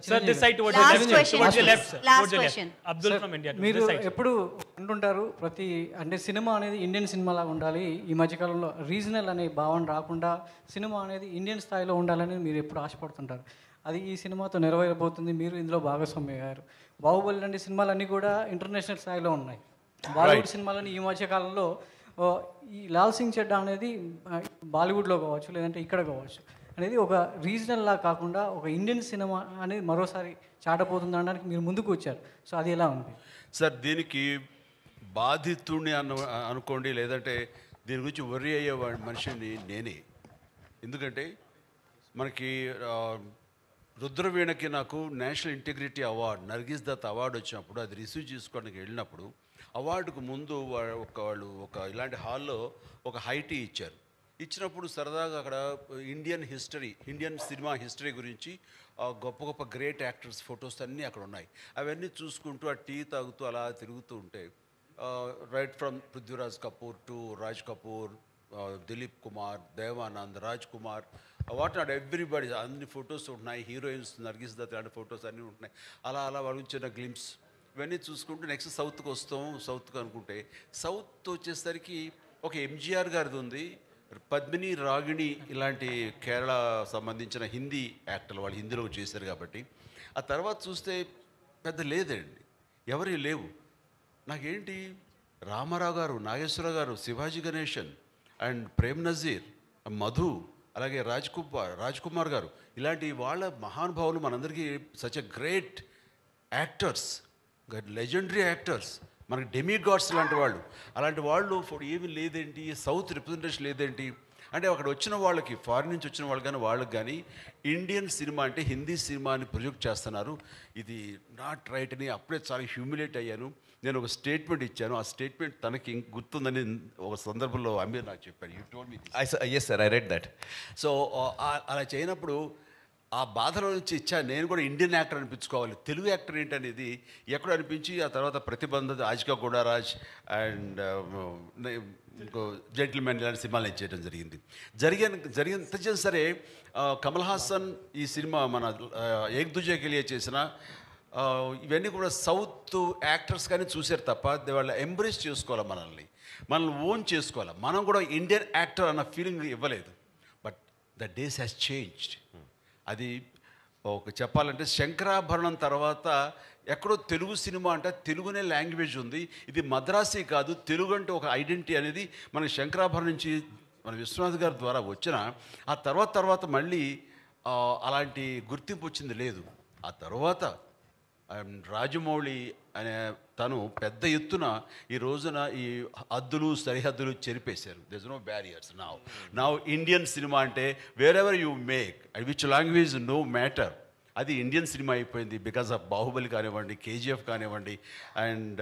Sir, this side towards the Last left. sir. question, Towards the please. left, sir. Last Towards the left. question. Abdul from India. మీరు This side. sir. ఎప్పుడు అంటుంటారు ప్రతి అంటే cinema అనేది Indian cinema లాగా ఉండాలి ఈ మధ్యకాలంలో రీజనల్ అనే భావన రాకుండా సినిమా అనేది ఇండియన్ స్థాయిలో ఉండాలని మీరు ఎప్పుడు ఆశపడుతుంటారు అది ఈ సినిమాతో నెరవేరబోతుంది మీరు ఇందులో భాగస్వామి అయ్యారు బాహుబలి లాంటి సినిమాలన్నీ కూడా ఇంటర్నేషనల్ స్థాయిలో ఉన్నాయి బాలీవుడ్ సినిమాలని ఈ మధ్య కాలంలో ఓ, ఈ లాల్ సింగ్ చెడ్డా అనేది ఆ, బాలీవుడ్లో కావచ్చు లేదంటే ఇక్కడ కావచ్చు అనేది ఒక రీజనల్ లా కాకుండా ఒక ఇండియన్ సినిమా అనేది మరోసారి చాటపోతుంది అనడానికి మీరు ముందుకు వచ్చారు సో అది ఎలా ఉంది సార్ దీనికి బాధితుడిని అను అనుకోండి లేదంటే దీని గురించి worry అయ్యే వాడి మనిషిని నేనే ఎందుకంటే మనకి ఆ, రుద్రవీణకి నాకు national integrity award Nargis Dutt award వచ్చినప్పుడు అది రిసీవ్ చేసుకోవడానికి వెళ్ళినప్పుడు అవార్డుకు ముందు వా- ఒక వాళ్ళు ఒక ఇలాంటి హాల్లో ఒక హైటీ ఇచ్చారు ఇచ్చినప్పుడు సరదాగా అక్కడ Indian history Indian cinema history గురించి ఆ గొప్ప గొప్ప గ్రేట్ యాక్టర్స్ ఫొటోస్ అన్నీ అక్కడ ఉన్నాయి అవన్నీ చూసుకుంటూ ఆ టీ తాగుతూ అలా తిరుగుతూ ఉంటే right from Prithviraj Kapoor to Raj Kapoor Dilip Kumar Devanand Raj Kumar what not everybody అన్ని ఫొటోస్ ఉంటున్నాయి హీరోయిన్స్ నర్గిస్ దత్ లాంటి ఫొటోస్ అన్నీ ఉంటున్నాయి అలా అలా వాళ్ళ చిన్న గ్లిమ్స్ ఇవన్నీ చూసుకుంటూ నెక్స్ట్ సౌత్కి వస్తాం సౌత్కి అనుకుంటే సౌత్ వచ్చేసరికి ఒక ఎంజీఆర్ గారిది ఉంది పద్మిని రాగిణి ఇలాంటి కేరళ సంబంధించిన హిందీ యాక్టర్లు వాళ్ళు హిందీలో చేశారు కాబట్టి ఆ తర్వాత చూస్తే పెద్ద లేదండి ఎవరి లేవు నాకేంటి రామారావు గారు నాగేశ్వరరావు గారు శివాజీ గణేశన్ అండ్ ప్రేమ్ నజీర్ మధు అలాగే రాజ్ కుమార్ రాజ్ కుమార్ గారు ఇలాంటి వాళ్ళ మహానుభావులు మనందరికీ such a great actors legendary actors మనకి డెమీ గాడ్స్ లాంటి వాళ్ళు అలాంటి వాళ్ళు ఫోర్ ఏమీ లేదేంటి సౌత్ రిప్రజెంటేషన్ లేదేంటి అంటే అక్కడ వచ్చిన వాళ్ళకి ఫారిన్ నుంచి వచ్చిన వాళ్ళకి కానీ వాళ్ళకి కానీ ఇండియన్ సినిమా అంటే హిందీ సినిమాని ప్రొజెక్ట్ చేస్తున్నారు ఇది నాట్ రైట్ అని అప్పుడే చాలా హ్యూమిలేట్ అయ్యాను నేను ఒక స్టేట్మెంట్ ఇచ్చాను ఆ స్టేట్మెంట్ తనకి ఇంక గుర్తుందని ఒక సందర్భంలో అమీర్ నాకు చెప్పాడు you told me I, s- yes, sir, I read that. So ఆ- అలా చేయనప్పుడు ఆ బాధలో నుంచి ఇచ్చా నేను కూడా ఇండియన్ యాక్టర్ అనిపించుకోవాలి తెలుగు యాక్టర్ ఏంటనేది ఎక్కడ అనిపించి ఆ తర్వాత ప్రతిబంధ ఆజికా గుడారాజ్ అండ్ ఇంకో జెంటిల్మెన్ ఇలాంటి సినిమాలు నేను చేయడం జరిగింది జరిగిన జరిగిన ఎంత చేసినా సరే ఆ, కమల్ హాసన్ ఈ సినిమా మన ఆ, ఏక్ దుజే కెలియే చేసిన ఆ, ఇవన్నీ కూడా సౌత్ యాక్టర్స్ కానీ చూశారు తప్ప దే వాళ్ళు ఎంబ్రేస్ చేసుకోవాలి మనల్ని మనల్ని ఓన్ చేసుకోవాలి మనం కూడా ఇండియన్ యాక్టర్ అన్న ఫీలింగ్ ఇవ్వలేదు but the days has changed అది ఒక చెప్పాలంటే శంకరాభరణం తర్వాత ఎక్కడో తెలుగు సినిమా అంటే తెలుగునే లాంగ్వేజ్ ఉంది ఇది మద్రాసీ కాదు తెలుగు అంటే ఒక ఐడెంటిటీ అనేది మన శంకరాభరణం నుంచి మన విశ్వనాథ్ గారి ద్వారా వచ్చిన ఆ తర్వాత తర్వాత మళ్ళీ ఆ, అలాంటి గుర్తింపు వచ్చింది లేదు ఆ తర్వాత అండ్ రాజమౌళి అనే తను పెద్ద ఎత్తున ఈ రోజున ఈ హద్దులు సరిహద్దులు చెరిపేశారు this no barriers now now Indian cinema అంటే wherever you make which language no matter అది ఇండియన్ సినిమా అయిపోయింది బికాస్ ఆఫ్ బాహుబలి కానివ్వండి కేజీఎఫ్ కానివ్వండి అండ్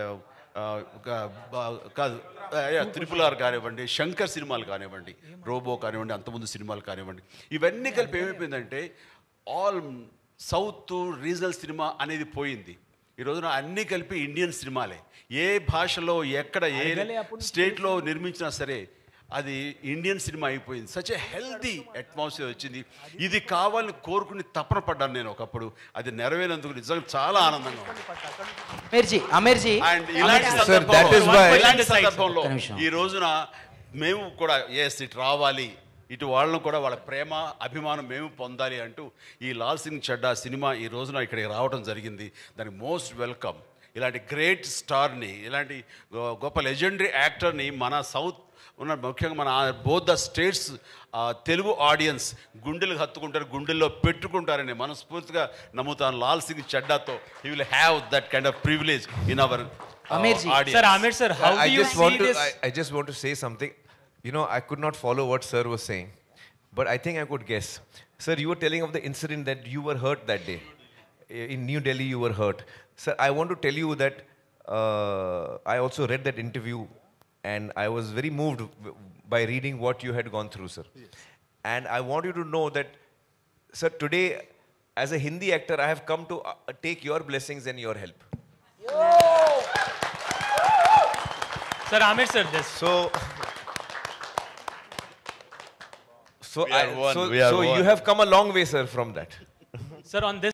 కాదు త్రిపుల్ ఆర్ కానివ్వండి శంకర్ సినిమాలు కానివ్వండి రోబో కానివ్వండి అంతకుముందు సినిమాలు కానివ్వండి ఇవన్నీ కలిపి ఏమైపోయిందంటే ఆల్ సౌత్ రీజనల్ సినిమా అనేది పోయింది ఈ రోజున అన్నీ కలిపి ఇండియన్ సినిమాలే ఏ భాషలో ఎక్కడ ఏ స్టేట్లో నిర్మించినా సరే అది ఇండియన్ సినిమా అయిపోయింది సచ్ ఎ హెల్దీ అట్మాస్ఫియర్ వచ్చింది ఇది కావాలని కోరుకుని తపన పడ్డాను నేను ఒకప్పుడు అది నెరవేరేందుకు నిజంగా చాలా ఆనందంగా ఉంది అమీర్జీ అమీర్జీ అండ్ ఇలాంటి Sir, సందర్భంలో- that is why- ఇలాంటి సందర్భంలో ఒక్క నిమిషం. ఈ రోజున మేము కూడా ఎస్ ఇటు రావాలి ఇటు వాళ్ళను కూడా వాళ్ళ ప్రేమ అభిమానం మేము పొందాలి అంటూ ఈ లాల్ సింగ్ చెడ్డా సినిమా ఈ రోజున ఇక్కడికి రావడం జరిగింది దానికి మోస్ట్ వెల్కమ్ ఇలాంటి గ్రేట్ స్టార్ని ఇలాంటి గొ- గొప్ప లెజెండరీ యాక్టర్ని మన సౌత్ ఉన్న ముఖ్యంగా మన both the states Telugu audience గుండెలు హత్తుకుంటారు గుండెల్లో పెట్టుకుంటారని మనస్ఫూర్తిగా నమ్ముతాను లాల్ సింగ్ చెడ్డాతో he will have that kind of privilege in our Amirji. Sir, Amir sir, how I, I do you just see want to this? I, I just want to say something. You know, I could not follow what sir was saying, but I think I could guess. Sir, you were telling of the incident that you were hurt that day. In New Delhi, you were hurt. Sir, I want to tell you that uh, I also read that interview, and I was very moved w- by reading what you had gone through, sir. And I want you to know that, sir, today, as a Hindi actor, I have come to uh, take your blessings and your help. Sir, Amir sir, this. So, so, We are I, one, so, we are so you one. have come a long way, sir, from that. Sir, on this